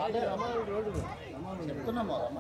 చెప్తున్నాము అమ్మా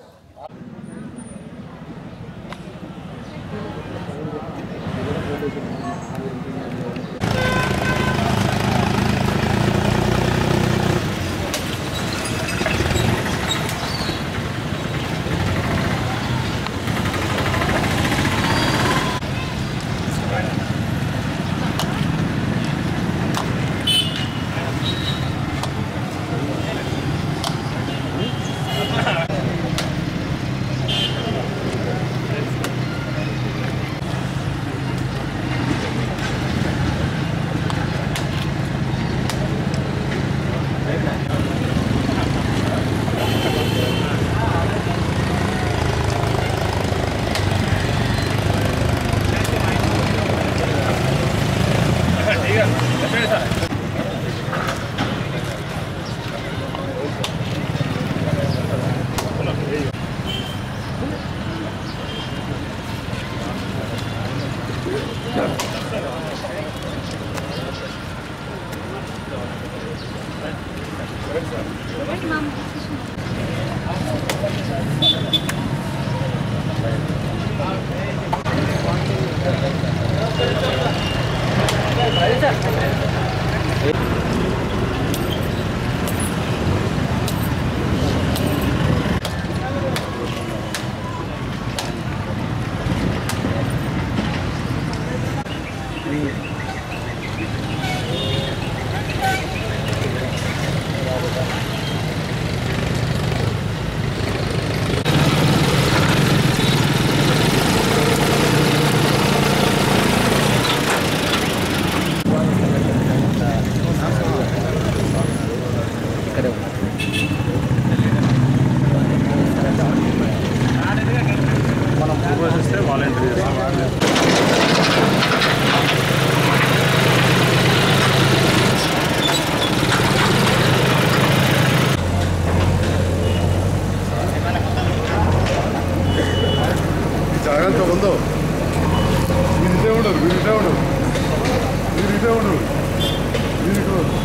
మనం ప్రవేశిస్తే వాలంటీర్ చేస్తాం జాగ్రత్త ఉందో మీరు ఇదే ఉండరు మీరు ఇదే ఉండరు మీరు ఇదే ఉండరు మీరు ఇక్కడ ఉండరు.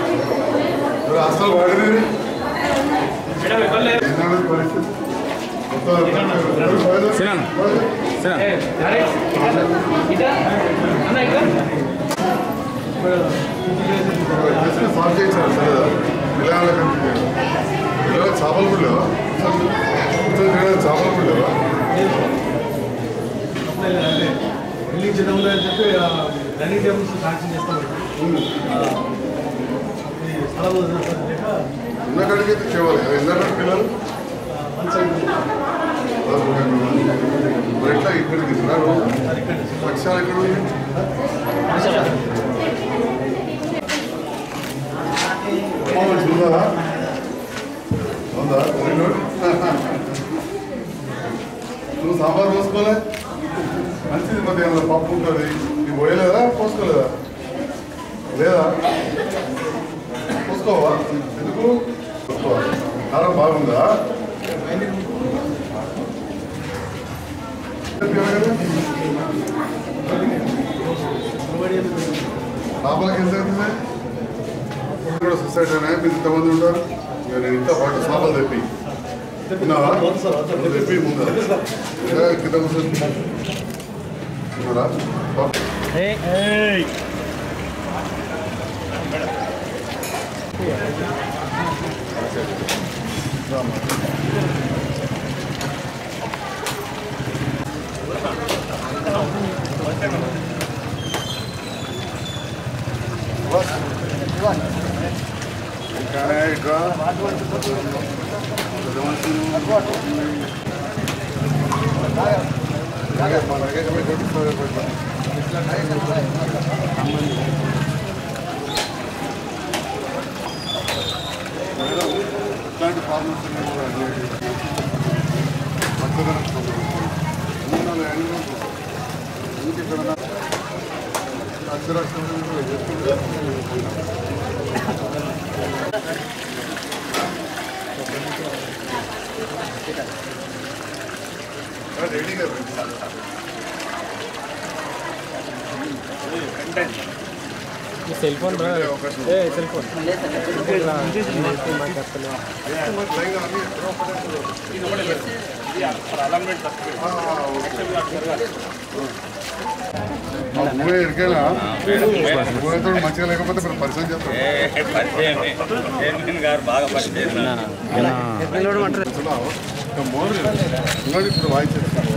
మరి అసలు వాడిని పరిస్థితి సినాన్. సినాన్. సాల్వ్ చేయించారు సరేదా పిల్లల పిల్లలకు చేపలు కూడా లేవా చేపలు కూడా లేవా బిల్డింగ్ చిన్న ఉందని చెప్పి రన్నింగ్ టేబుల్స్ శాంక్షన్ చేస్తాం ఈ స్థలం వదిలినప్పుడు లేక ఉన్నకాడికి అయితే చేయాలి ఎందుకంటే పిల్లలు వన్ సైడ్ మరి ఎట్లా ఇక్కడికి తీసుకున్నారు ఇక్కడ పక్షాలు ఎక్కడ ఉంది పర్ఫార్మెన్స్ ఉందా ఉందా వెరీ గుడ్ నువ్వు సాంబార్ పోసుకోలే మంచిది మరి ఏమన్నా పప్పు ఉంటుంది నీకు పోయలేదా పోసుకోలేదా లేదా పోసుకోవా ఎందుకు పోసుకోవా కారం బాగుందా పాపలకి ఎంత అవుతుంది కూడా సొసైటీ అనే మీరు ఇంతమంది ఉంటారు ఇక నేను ఇంత పాటు సాపలు తెప్పి విన్నావా నువ్వు తెప్పి ముందు ఇంకా కింద కూర్చొని ఉన్నాడా? పాప. ఇంకా ఇట్రా. పెద్ద మనిషి అలాగే మా లగేజ్ మీద కొట్టిస్తారు, కొట్టిస్తారు. మేడం, ఇట్లాంటి ప్రాబ్లమ్స్ ఉన్నాయి కూడా అన్నిటి. పచ్చదనం ప్రాబ్లమ్స్. అన్ని నాలుగు యానిమల్స్ ఉంటాయి. అందుకే ఇక్కడ అక్షరాస్యమైన కూడా చేస్తుంటే రెడీగా సెల్ ఫోన్ రా ఏ సెల్ ఫోన్ నువ్వే ఇరికేనా నువ్వేతో మంచిగా లేకపోతే మీరు పరిచయం చేస్తాం చైర్మన్ గారు బాగా పరిచయం ఇంకా ఇప్పుడు వాయించేస్తాను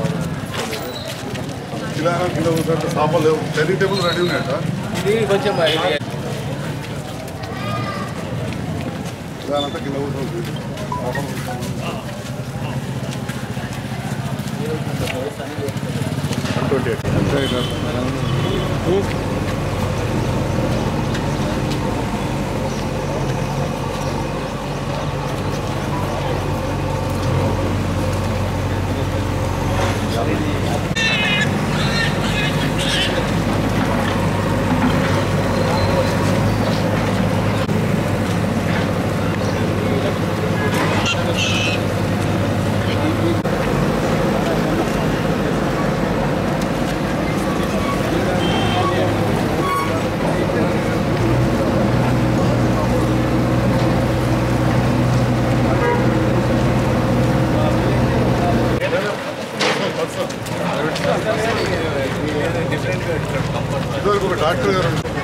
కిలో కిలో కూర్చోంటే సాపాలు లేవు డైనింగ్ టేబుల్ రెడీ ఉన్నాయట ఇది కొంచెం ఇది దానంతా కింద కూర్చోండి ఇదివరకు ఒక డాక్టర్ గారు ఉంటారు.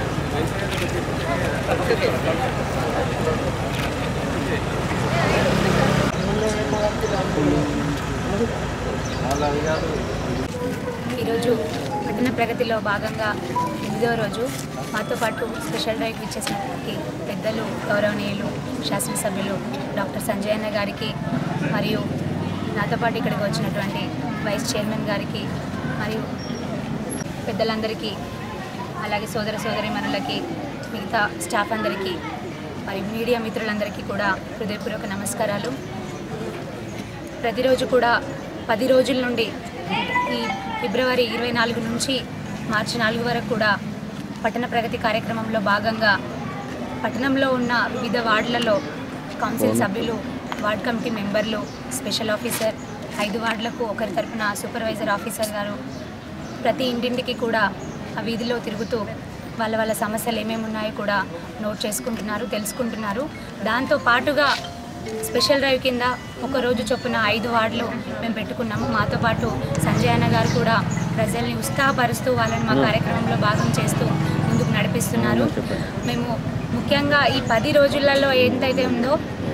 ఈరోజు పట్టణ ప్రగతిలో భాగంగా ఎనిమిదవ రోజు మాతో పాటు స్పెషల్ డ్రైవ్ ఇచ్చేసినటువంటి పెద్దలు గౌరవనీయులు శాసనసభ్యులు డాక్టర్ సంజయ్ అన్న గారికి మరియు నాతో పాటు ఇక్కడికి వచ్చినటువంటి వైస్ చైర్మన్ గారికి మరియు పెద్దలందరికీ అలాగే సోదర సోదరి మనులకి మిగతా స్టాఫ్ అందరికీ మరి మీడియా మిత్రులందరికీ కూడా హృదయపూర్వక నమస్కారాలు ప్రతిరోజు కూడా పది రోజుల నుండి ఈ ఫిబ్రవరి ఇరవై నాలుగు నుంచి మార్చి నాలుగు వరకు కూడా పట్టణ ప్రగతి కార్యక్రమంలో భాగంగా పట్టణంలో ఉన్న వివిధ వార్డులలో కౌన్సిల్ సభ్యులు వార్డ్ కమిటీ మెంబర్లు స్పెషల్ ఆఫీసర్ ఐదు వార్డులకు ఒకరి తరపున సూపర్వైజర్ ఆఫీసర్ గారు ప్రతి ఇంటింటికి కూడా ఆ వీధిలో తిరుగుతూ వాళ్ళ వాళ్ళ సమస్యలు ఏమేమి ఉన్నాయో కూడా నోట్ చేసుకుంటున్నారు తెలుసుకుంటున్నారు దాంతో పాటుగా స్పెషల్ డ్రైవ్ కింద ఒక రోజు చొప్పున ఐదు వార్డులు మేము పెట్టుకున్నాము మాతో పాటు సంజయ్ అన్న గారు కూడా ప్రజల్ని ఉత్సాహపరుస్తూ వాళ్ళని మా కార్యక్రమంలో భాగం చేస్తూ ముందుకు నడిపిస్తున్నారు మేము ముఖ్యంగా ఈ పది రోజులలో ఎంతైతే ఉందో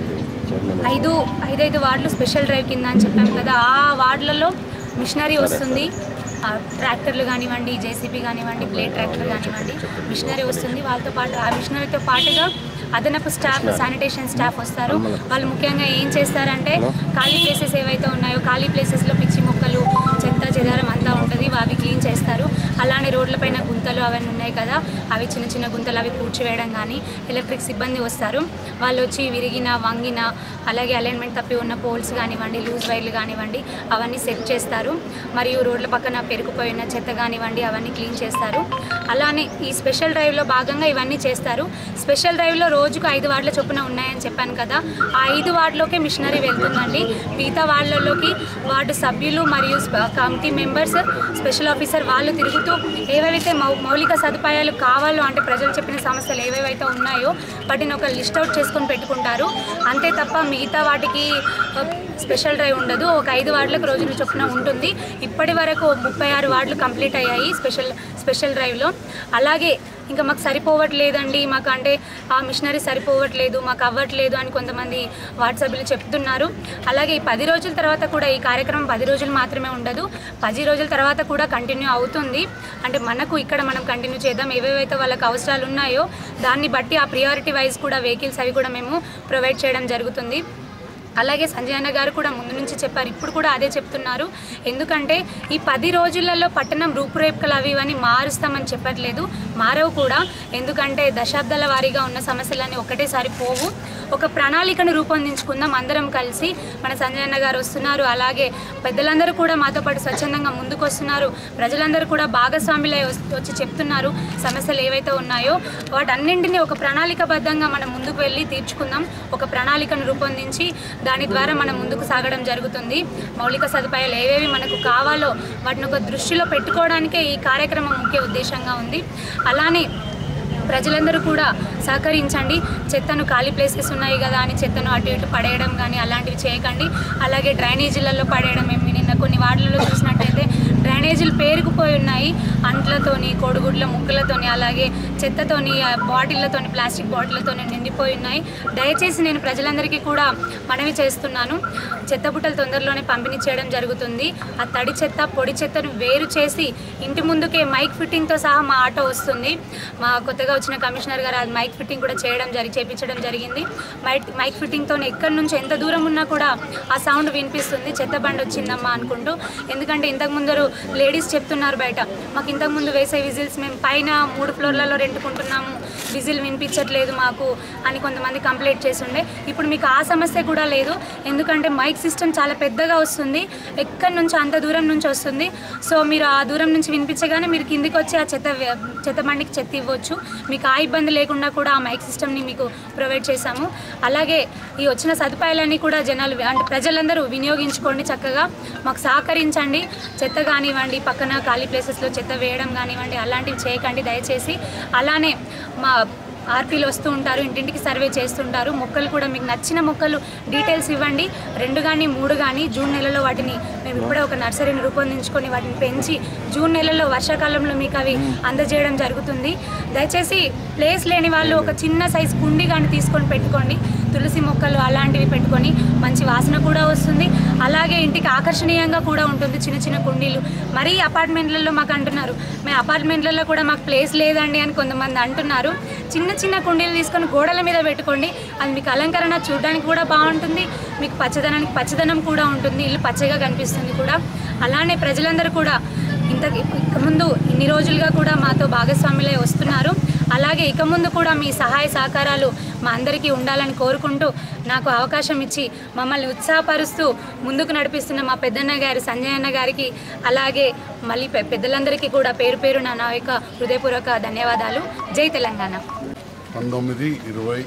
ఐదు ఐదైదు వార్డులు స్పెషల్ డ్రైవ్ కింద అని చెప్పాం కదా ఆ వార్డులలో మిషనరీ వస్తుంది ఆ ట్రాక్టర్లు కానివ్వండి జేసీబీ కానివ్వండి ప్లేట్ ట్రాక్టర్ కానివ్వండి మిషనరీ వస్తుంది వాళ్ళతో పాటు ఆ మిషనరీతో పాటుగా అదనపు స్టాఫ్ శానిటేషన్ స్టాఫ్ వస్తారు వాళ్ళు ముఖ్యంగా ఏం చేస్తారంటే ఖాళీ ప్లేసెస్ ఏవైతే ఉన్నాయో ఖాళీ ప్లేసెస్లో పిచ్చి మొక్కలు చెత్త చెదారం అంతా ఉంటుంది అవి క్లీన్ చేస్తారు అలానే రోడ్లపైన గుంతలు అవన్నీ ఉన్నాయి కదా అవి చిన్న చిన్న గుంతలు అవి పూడ్చివేయడం కానీ ఎలక్ట్రిక్ సిబ్బంది వస్తారు వాళ్ళు వచ్చి విరిగిన వంగిన అలాగే అలైన్మెంట్ తప్పి ఉన్న పోల్స్ కానివ్వండి లూజ్ వైర్లు కానివ్వండి అవన్నీ సెట్ చేస్తారు మరియు రోడ్ల పక్కన పెరుకుపోయిన చెత్త కానివ్వండి అవన్నీ క్లీన్ చేస్తారు అలానే ఈ స్పెషల్ డ్రైవ్లో భాగంగా ఇవన్నీ చేస్తారు స్పెషల్ డ్రైవ్లో రోజుకు ఐదు వార్డుల చొప్పున ఉన్నాయని చెప్పాను కదా ఆ ఐదు వార్డులోకే మిషనరీ వెళ్తుందండి మిగతా వార్డులలోకి వార్డు సభ్యులు మరియు స్ప- కమిటీ మెంబర్స్ స్పెషల్ ఆఫీసర్ వాళ్ళు తిరుగుతూ ఏవేవైతే మౌ మౌలిక సదుపాయాలు కావాలో అంటే ప్రజలు చెప్పిన సమస్యలు ఏవేవైతే ఉన్నాయో వాటిని ఒక లిస్ట్ అవుట్ చేసుకొని పెట్టుకుంటారు అంతే తప్ప మిగతా వాటికి ఆ, స్పెషల్ డ్రైవ్ ఉండదు ఒక ఐదు వార్డులకు రోజుల చొప్పున ఉంటుంది ఇప్పటి వరకు ముప్పై ఆరు వార్డులు కంప్లీట్ అయ్యాయి స్పెషల్ స్పెషల్ డ్రైవ్లో అలాగే ఇంకా మాకు సరిపోవట్లేదండి మాకు అంటే ఆ మిషనరీ సరిపోవట్లేదు మాకు అవ్వట్లేదు అని కొంతమంది వాట్సాప్లో చెప్తున్నారు అలాగే ఈ పది రోజుల తర్వాత కూడా ఈ కార్యక్రమం పది రోజులు మాత్రమే ఉండదు పది రోజుల తర్వాత కూడా కంటిన్యూ అవుతుంది అంటే మనకు ఇక్కడ మనం కంటిన్యూ చేద్దాం ఏవేవైతే వాళ్ళకి అవసరాలు ఉన్నాయో దాన్ని బట్టి ఆ ప్రియారిటీ వైజ్ కూడా వెహికల్స్ అవి కూడా మేము ప్రొవైడ్ చేయడం జరుగుతుంది అలాగే సంజయ్ అన్న గారు కూడా ముందు నుంచి చెప్పారు ఇప్పుడు కూడా అదే చెప్తున్నారు ఎందుకంటే ఈ పది రోజులలో పట్టణం రూపురేఖలు అవి ఇవన్నీ మారుస్తామని చెప్పట్లేదు మారవు కూడా ఎందుకంటే దశాబ్దాల వారీగా ఉన్న సమస్యలన్నీ ఒకటేసారి పోవు ఒక ప్రణాళికను రూపొందించుకుందాం అందరం కలిసి మన సంజయ్ అన్న గారు వస్తున్నారు అలాగే పెద్దలందరూ కూడా మాతో పాటు స్వచ్ఛందంగా ముందుకు వస్తున్నారు ప్రజలందరూ కూడా భాగస్వాములై వస్- వచ్చి చెప్తున్నారు సమస్యలు ఏవైతే ఉన్నాయో వాటన్నింటినీ ఒక ప్రణాళికబద్ధంగా మనం ముందుకు వెళ్ళి తీర్చుకుందాం ఒక ప్రణాళికను రూపొందించి దాని ద్వారా మనం ముందుకు సాగడం జరుగుతుంది మౌలిక సదుపాయాలు ఏవేవి మనకు కావాలో వాటిని ఒక దృష్టిలో పెట్టుకోవడానికే ఈ కార్యక్రమం ముఖ్య ఉద్దేశంగా ఉంది అలానే ప్రజలందరూ కూడా సహకరించండి చెత్తను ఖాళీ ప్లేసెస్ ఉన్నాయి కదా అని చెత్తను అటు ఇటు పడేయడం కానీ అలాంటివి చేయకండి అలాగే డ్రైనేజీలలో పడేయడం మేము నిన్న కొన్ని వార్డులలో చూసినట్టయితే డ్రైనేజీలు పేరుకుపోయి ఉన్నాయి అంట్లతోని కోడిగుడ్ల ముక్కలతోని అలాగే చెత్తతోని ఆ బాటిళ్ళతోని ప్లాస్టిక్ బాటిళ్ళతోని నిండిపోయి ఉన్నాయి దయచేసి నేను ప్రజలందరికీ కూడా మనవి చేస్తున్నాను చెత్త బుట్టలు తొందరలోనే పంపిణీ చేయడం జరుగుతుంది ఆ తడి చెత్త పొడి చెత్తను వేరు చేసి ఇంటి ముందుకే మైక్ ఫిట్టింగ్తో సహా మా ఆటో వస్తుంది మా కొత్తగా వచ్చిన కమిషనర్ గారు అది మైక్ ఫిట్టింగ్ కూడా చేయడం జరిగి చేపించడం జరిగింది మైక్ మైక్ ఫిట్టింగ్తో ఎక్కడి నుంచి ఎంత దూరం ఉన్నా కూడా ఆ సౌండ్ వినిపిస్తుంది చెత్త బండి వచ్చిందమ్మా అనుకుంటూ ఎందుకంటే ఇంతకు ముందరు లేడీస్ చెప్తున్నారు బయట మాకు ఇంతకు ముందు వేసే విజిల్స్ మేము పైన మూడు ఫ్లోర్లలో రెంటుకుంటున్నాము విజిల్ వినిపించట్లేదు మాకు అని కొంతమంది కంప్లైంట్ చేస్తుండే ఇప్పుడు మీకు ఆ సమస్య కూడా లేదు ఎందుకంటే మైక్ సిస్టమ్ చాలా పెద్దగా వస్తుంది ఎక్కడి నుంచి అంత దూరం నుంచి వస్తుంది సో మీరు ఆ దూరం నుంచి వినిపించగానే మీరు కిందికి వచ్చి ఆ చెత్త వే- చెత్త బండికి చెత్త ఇవ్వచ్చు మీకు ఆ ఇబ్బంది లేకుండా కూడా ఆ మైక్ సిస్టమ్ని మీకు ప్రొవైడ్ చేశాము అలాగే ఈ వచ్చిన సదుపాయాలన్నీ కూడా జనాలు అంటే ప్రజలందరూ వినియోగించుకోండి చక్కగా మాకు సహకరించండి చెత్త కానివ్వండి పక్కన ఖాళీ ప్లేసెస్లో చెత్త వేయడం కానివ్వండి అలాంటివి చేయకండి దయచేసి అలానే మా ఆర్పీలు వస్తూ ఉంటారు ఇంటింటికి సర్వే చేస్తుంటారు మొక్కలు కూడా మీకు నచ్చిన మొక్కలు డీటెయిల్స్ ఇవ్వండి రెండు కానీ మూడు కానీ జూన్ నెలలో వాటిని మేము ఇప్పుడే ఒక నర్సరీని రూపొందించుకొని వాటిని పెంచి జూన్ నెలలో వర్షాకాలంలో మీకు అవి అందజేయడం జరుగుతుంది దయచేసి ప్లేస్ లేని వాళ్ళు ఒక చిన్న సైజ్ కుండి కానీ తీసుకొని పెట్టుకోండి తులసి మొక్కలు అలాంటివి పెట్టుకొని మంచి వాసన కూడా వస్తుంది అలాగే ఇంటికి ఆకర్షణీయంగా కూడా ఉంటుంది చిన్న చిన్న కుండీలు మరీ అపార్ట్మెంట్లలో మాకు అంటున్నారు మేము అపార్ట్మెంట్లలో కూడా మాకు ప్లేస్ లేదండి అని కొంతమంది అంటున్నారు చిన్న చిన్న కుండీలు తీసుకొని గోడల మీద పెట్టుకోండి అది మీకు అలంకరణ చూడడానికి కూడా బాగుంటుంది మీకు పచ్చదనానికి పచ్చదనం కూడా ఉంటుంది ఇల్లు పచ్చగా కనిపిస్తుంది కూడా అలానే ప్రజలందరూ కూడా ఇంత ఇక ముందు ఇన్ని రోజులుగా కూడా మాతో భాగస్వాములై వస్తున్నారు అలాగే ఇక ముందు కూడా మీ సహాయ సహకారాలు మా అందరికీ ఉండాలని కోరుకుంటూ నాకు అవకాశం ఇచ్చి మమ్మల్ని ఉత్సాహపరుస్తూ ముందుకు నడిపిస్తున్న మా పెద్దన్న గారి సంజయ్ అన్న గారికి అలాగే మళ్ళీ పె- పెద్దలందరికీ కూడా పేరు పేరు నా నా యొక్క హృదయపూర్వక ధన్యవాదాలు జై తెలంగాణ పంతొమ్మిది ఇరవై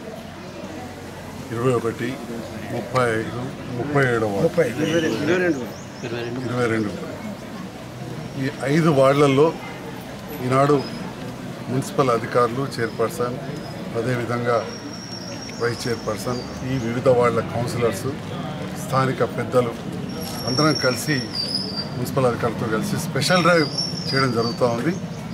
ఇరవై ఒకటి ముప్పై ఐదు ముప్పై ఏడవ ముప్పై ఇరవై రెండు ఈ ఐదు వార్డులలో ఈనాడు మున్సిపల్ అధికారులు చైర్పర్సన్ అదేవిధంగా వైస్ చైర్పర్సన్ ఈ వివిధ వాళ్ళ కౌన్సిలర్స్ స్థానిక పెద్దలు అందరం కలిసి మున్సిపల్ అధికారులతో కలిసి స్పెషల్ డ్రైవ్ చేయడం జరుగుతూ ఉంది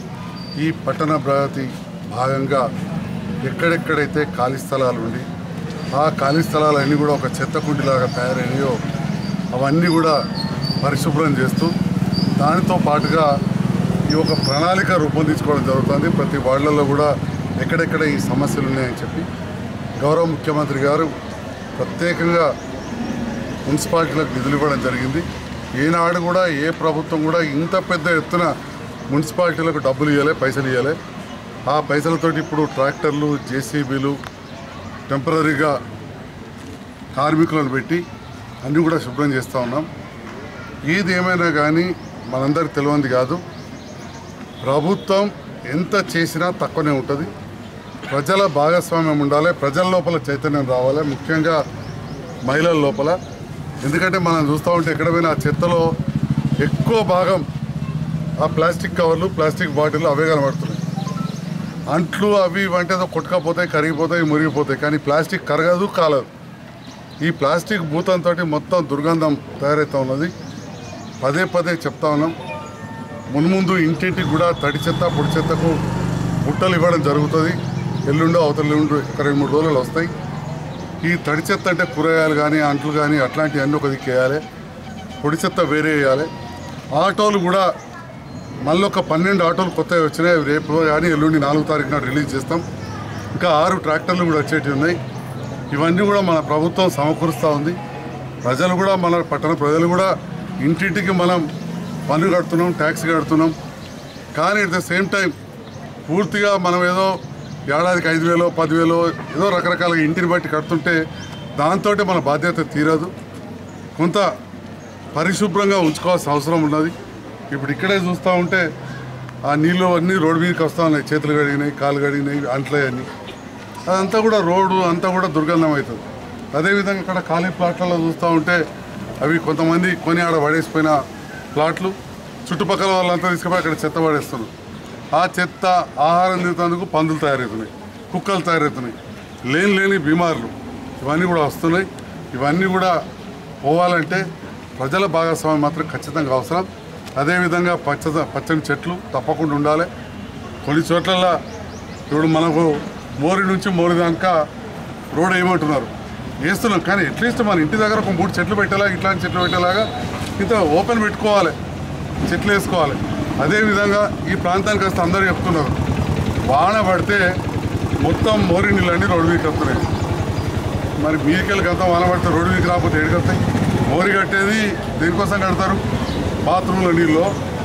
ఈ పట్టణ ప్రగతి భాగంగా ఎక్కడెక్కడైతే ఖాళీ స్థలాలు ఉండి ఆ ఖాళీ స్థలాలన్నీ కూడా ఒక చెత్త కుండిలాగా తయారైనాయో అవన్నీ కూడా పరిశుభ్రం చేస్తూ దానితో పాటుగా ఈ ఒక ప్రణాళిక రూపొందించుకోవడం జరుగుతుంది ప్రతి వార్డులలో కూడా ఎక్కడెక్కడ ఈ సమస్యలు ఉన్నాయని చెప్పి గౌరవ ముఖ్యమంత్రి గారు ప్రత్యేకంగా మున్సిపాలిటీలకు నిధులు ఇవ్వడం జరిగింది ఈనాడు కూడా ఏ ప్రభుత్వం కూడా ఇంత పెద్ద ఎత్తున మున్సిపాలిటీలకు డబ్బులు ఇవ్వలే పైసలు ఇవ్వలే ఆ పైసలతోటి ఇప్పుడు ట్రాక్టర్లు జేసీబీలు టెంపరీగా కార్మికులను పెట్టి అన్నీ కూడా శుభ్రం చేస్తూ ఉన్నాం ఏది ఏమైనా కానీ మనందరికి తెలియంది కాదు ప్రభుత్వం ఎంత చేసినా తక్కువనే ఉంటుంది ప్రజల భాగస్వామ్యం ఉండాలి ప్రజల లోపల చైతన్యం రావాలి ముఖ్యంగా మహిళల లోపల ఎందుకంటే మనం చూస్తూ ఉంటే ఎక్కడ పోయినా ఆ చెత్తలో ఎక్కువ భాగం ఆ ప్లాస్టిక్ కవర్లు ప్లాస్టిక్ బాటిల్ అవే కనబడుతున్నాయి అంట్లు అవి ఇవి అంటే ఏదో కొట్టుకపోతాయి కరిగిపోతాయి మురిగిపోతాయి కానీ ప్లాస్టిక్ కరగదు కాలదు ఈ ప్లాస్టిక్ భూతంతో మొత్తం దుర్గంధం తయారవుతూ ఉన్నది పదే పదే చెప్తా ఉన్నాం మున్ముందు ఇంటింటికి కూడా తడి చెత్త పొడి చెత్తకు బుట్టలు ఇవ్వడం జరుగుతుంది ఎల్లుండో అవతల ఎల్లుండో ఒక రెండు మూడు రోజులు వస్తాయి ఈ తడి చెత్త అంటే కూరగాయలు కానీ అంట్లు కానీ అట్లాంటివన్నీ ఒక దిక్కు వేయాలి పొడి చెత్త వేరే వేయాలి ఆటోలు కూడా మళ్ళీ ఒక పన్నెండు ఆటోలు కొత్తవి వచ్చినాయి అవి రేపు కానీ ఎల్లుండి నాలుగు తారీఖు నాడు రిలీజ్ చేస్తాం ఇంకా ఆరు ట్రాక్టర్లు కూడా వచ్చేటివి ఉన్నాయి ఇవన్నీ కూడా మన ప్రభుత్వం సమకూరుస్తూ ఉంది ప్రజలు కూడా మన పట్టణ ప్రజలు కూడా ఇంటింటికి మనం పన్ను కడుతున్నాం ట్యాక్స్ కడుతున్నాం కానీ అట్ ద సేమ్ టైం పూర్తిగా మనం ఏదో ఏడాదికి ఐదు వేలో పదివేలో ఏదో రకరకాలుగా ఇంటిని బట్టి కడుతుంటే దాంతో మన బాధ్యత తీరదు కొంత పరిశుభ్రంగా ఉంచుకోవాల్సిన అవసరం ఉన్నది ఇప్పుడు ఇక్కడే చూస్తూ ఉంటే ఆ నీళ్ళు అన్నీ రోడ్డు మీదకి వస్తూ ఉన్నాయి చేతులు కడిగినాయి కాలు కడిగినాయి అంట్లే అన్నీ అదంతా కూడా రోడ్డు అంతా కూడా దుర్గంధం అవుతుంది అదేవిధంగా ఇక్కడ ఖాళీ ప్లాట్లలో చూస్తూ ఉంటే అవి కొంతమంది కొని ఆడ పడేసిపోయిన ప్లాట్లు చుట్టుపక్కల వాళ్ళంతా తీసుకుపోయి అక్కడ చెత్త పడేస్తున్నారు ఆ చెత్త ఆహారం తినేందుకు పందులు తయారవుతున్నాయి కుక్కలు తయారవుతున్నాయి లేని లేని బీమార్లు ఇవన్నీ కూడా వస్తున్నాయి ఇవన్నీ కూడా పోవాలంటే ప్రజల భాగస్వామ్యం మాత్రం ఖచ్చితంగా అవసరం అదేవిధంగా పచ్చ పచ్చని చెట్లు తప్పకుండా ఉండాలి కొన్ని చోట్ల ఇప్పుడు మనకు మోరి నుంచి మోరి దాకా రోడ్ వేయమంటున్నారు వేస్తున్నాం కానీ అట్లీస్ట్ మన ఇంటి దగ్గర ఒక మూడు చెట్లు పెట్టేలాగా ఇట్లాంటి చెట్లు పెట్టేలాగా ఇంత ఓపెన్ పెట్టుకోవాలి చెట్లు వేసుకోవాలి అదేవిధంగా ఈ ప్రాంతానికి వస్తే అందరూ చెప్తున్నారు వాన పడితే మొత్తం మోరి నీళ్ళన్నీ రోడ్డు మీదకి వస్తున్నాయి మరి మీదికెళ్ళి గతం వాన పడితే రోడ్డు మీదకి రాకపోతే ఏడికి వస్తాయి మోరి కట్టేది దేనికోసం కడతారు బాత్రూంలో నీళ్ళు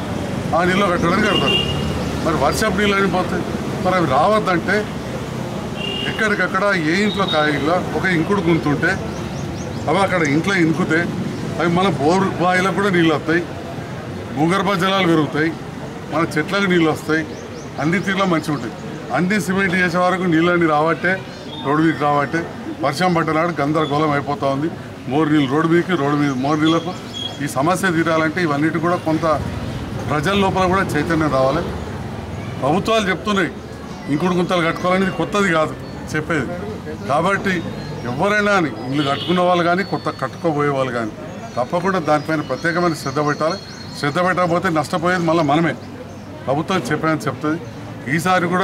ఆ నీళ్ళు కట్టడానికి కడతారు మరి వర్షపు నీళ్ళు అని పోతాయి మరి అవి రావద్దంటే ఎక్కడికక్కడ ఏ ఇంట్లో కాయగా ఒక ఇంకుడు గుంతుంటే అవి అక్కడ ఇంట్లో ఇంకుతే అవి మన బోర్ బాయిలకు కూడా నీళ్ళు వస్తాయి భూగర్భ జలాలు పెరుగుతాయి మన చెట్లకు నీళ్ళు వస్తాయి అన్ని తీరులో మంచిగా ఉంటాయి అన్ని సిమెంట్ చేసే వరకు నీళ్ళని రావట్టే రోడ్డు మీదకి రావట్టే వర్షం పట్టనాడు గందరగోళం అయిపోతూ ఉంది మోరు నీళ్ళు రోడ్డు మీదకి రోడ్డు మీద మోరు నీళ్ళకు ఈ సమస్య తీరాలంటే ఇవన్నిటి కూడా కొంత ప్రజల లోపల కూడా చైతన్యం రావాలి ప్రభుత్వాలు చెప్తున్నాయి ఇంకుడు గుంతలు కట్టుకోవాలనేది కొత్తది కాదు చెప్పేది కాబట్టి ఎవరైనా అని ఇల్లు కట్టుకున్న వాళ్ళు కానీ కొత్త కట్టుకోబోయే వాళ్ళు కానీ తప్పకుండా దానిపైన ప్రత్యేకమైన శ్రద్ధ పెట్టాలి శ్రద్ధ పెట్టకపోతే నష్టపోయేది మళ్ళీ మనమే ప్రభుత్వం చెప్పాయని చెప్తుంది ఈసారి కూడా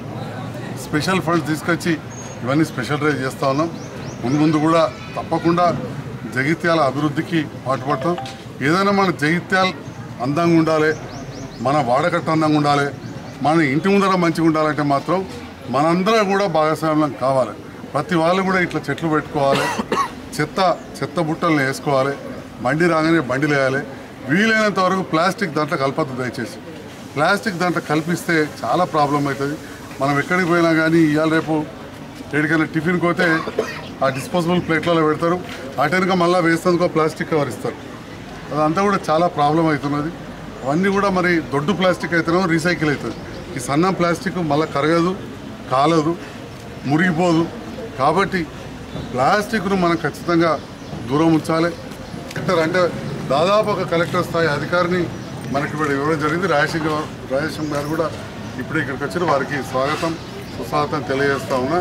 స్పెషల్ ఫండ్స్ తీసుకొచ్చి ఇవన్నీ స్పెషల్ రైజ్ చేస్తూ ఉన్నాం ముందు ముందు కూడా తప్పకుండా జగిత్యాల అభివృద్ధికి పాటుపడతాం ఏదైనా మన జగిత్యాల అందంగా ఉండాలి మన వాడకట్ట అందంగా ఉండాలి మన ఇంటి ముందర మంచిగా ఉండాలంటే మాత్రం మనందరం కూడా భాగస్వామ్యం కావాలి ప్రతి వాళ్ళు కూడా ఇట్లా చెట్లు పెట్టుకోవాలి చెత్త చెత్త బుట్టలను వేసుకోవాలి బండి రాగానే బండి వేయాలి వీలైనంత వరకు ప్లాస్టిక్ దాంట్లో కలపద్దు దయచేసి ప్లాస్టిక్ దాంట్లో కల్పిస్తే చాలా ప్రాబ్లం అవుతుంది మనం ఎక్కడికి పోయినా కానీ ఇవాళ రేపు ఎక్కడికైనా టిఫిన్కి పోతే ఆ డిస్పోజబుల్ ప్లేట్లలో పెడతారు అటెనక మళ్ళీ వేసేందుకు ప్లాస్టిక్ కవర్ ఇస్తారు అదంతా కూడా చాలా ప్రాబ్లం అవుతున్నది అవన్నీ కూడా మరి దొడ్డు ప్లాస్టిక్ అయితేనేమో రీసైకిల్ అవుతుంది ఈ సన్న ప్లాస్టిక్ మళ్ళీ కరగదు కాలదు మురిగిపోదు కాబట్టి ప్లాస్టిక్ను మనం ఖచ్చితంగా దూరం ఉంచాలి కలెక్టర్ అంటే దాదాపు ఒక కలెక్టర్ స్థాయి అధికారిని మనకి ఇప్పుడు ఇవ్వడం జరిగింది రాయసింగ్ గారు- రాయసింగ్ గారు కూడా ఇప్పుడే ఇక్కడికి వచ్చారు వారికి స్వాగతం సుస్వాగతం తెలియజేస్తా ఉన్నా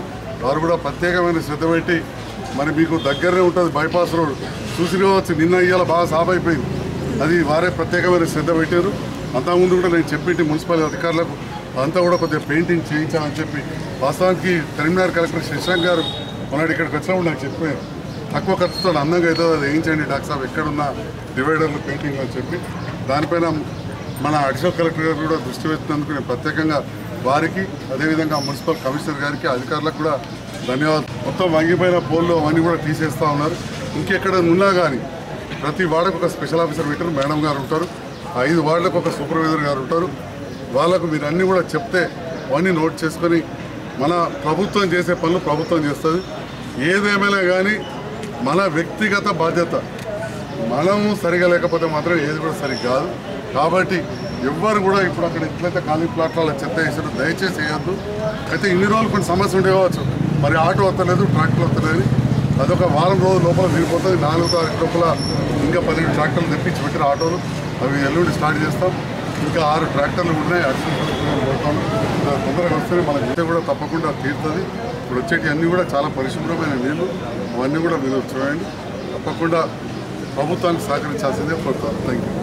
వారు కూడా ప్రత్యేకమైన శ్రద్ధ పెట్టి మరి మీకు దగ్గరనే ఉంటుంది బైపాస్ రోడ్ చూసి కావచ్చు నిన్న ఇవాళ బాగా సాఫ్ అయిపోయింది అది వారే ప్రత్యేకమైన శ్రద్ధ పెట్టారు అంతకుముందు కూడా నేను చెప్పింటి మున్సిపల్ అధికారులకు అంతా కూడా కొద్దిగా పెయింటింగ్ చేయించాలని చెప్పి వాస్తవానికి కరీంనగర్ కలెక్టర్ శశాంక్ గారు మొన్నటి ఇక్కడికి వచ్చినప్పుడు నాకు చెప్పారు తక్కువ ఖర్చుతో అందంగా అవుతుంది అది వేయించండి డాక్టర్ సాబ్ ఎక్కడున్న డివైడర్లు పెయింటింగ్ అని చెప్పి దానిపైన మన అడిషనల్ కలెక్టర్ గారు కూడా దృష్టి పెట్టినందుకు నేను ప్రత్యేకంగా వారికి అదేవిధంగా మున్సిపల్ కమిషనర్ గారికి అధికారులకు కూడా ధన్యవాదాలు మొత్తం వంగిపోయిన పోల్లో అవన్నీ కూడా తీసేస్తూ ఉన్నారు ఇంకెక్కడ ఉన్నా కానీ ప్రతి వార్డుకు ఒక స్పెషల్ ఆఫీసర్ పెట్టారు మేడం గారు ఉంటారు ఐదు వార్డులకు ఒక సూపర్వైజర్ గారు ఉంటారు వాళ్ళకు మీరు అన్నీ కూడా చెప్తే అవన్నీ నోట్ చేసుకొని మన ప్రభుత్వం చేసే పనులు ప్రభుత్వం చేస్తుంది ఏదేమైనా కానీ మన వ్యక్తిగత బాధ్యత మనము సరిగా లేకపోతే మాత్రం ఏది కూడా సరిగ్గా కాదు కాబట్టి ఎవ్వరు కూడా ఇప్పుడు అక్కడ ఎట్లయితే ఖాళీ ప్లాట్ల చెత్త వేసారు దయచేసి వేయొద్దు అయితే ఇన్ని రోజులు కొన్ని సమస్య ఉండే కావచ్చు మరి ఆటో వస్తలేదు ట్రాక్టర్ వస్తలేదు అదొక వారం రోజుల లోపల తీరిపోతుంది నాలుగు తారీఖు లోపల ఇంకా పన్నెండు ట్రాక్టర్లు తెప్పించి పెట్టిన ఆటోలు అవి ఎల్లుండి స్టార్ట్ చేస్తాం ఇంకా ఆరు ట్రాక్టర్లు ఉన్నాయి అడిషనల్ పోతాం తొందరగా వస్తే మన జిల్లా కూడా తప్పకుండా తీరుతుంది ఇప్పుడు వచ్చేటి అన్నీ కూడా చాలా పరిశుభ్రమైన నీళ్లు అవన్నీ కూడా మీరు చూడండి తప్పకుండా ప్రభుత్వానికి సహకరించాల్సిందే కోరుతాను థ్యాంక్ యూ